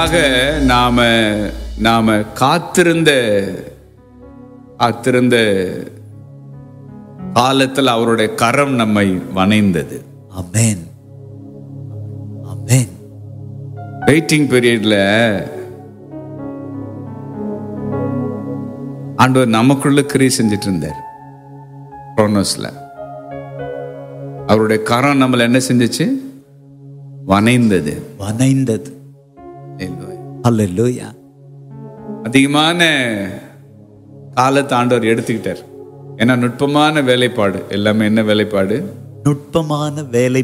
நமக்காக நாம நாம காத்திருந்த காத்திருந்த காலத்தில் அவருடைய கரம் நம்மை வணைந்தது ஆமென் ஆமென் வெயிட்டிங் பீரியட்ல ஆண்டவர் நமக்குள்ள கிரியை செஞ்சுட்டு இருந்தார் குரோனோஸ்ல அவருடைய கரம் நம்மளை என்ன செஞ்சுச்சு வணைந்தது வனைந்தது அல்லேலூயா அதிகமான காலத்தை ஆண்டவர் எடுத்துக்கிட்டார் ஏன்னா நுட்பமான வேலைப்பாடு எல்லாமே என்ன வேலைப்பாடு நுட்பமான வேலை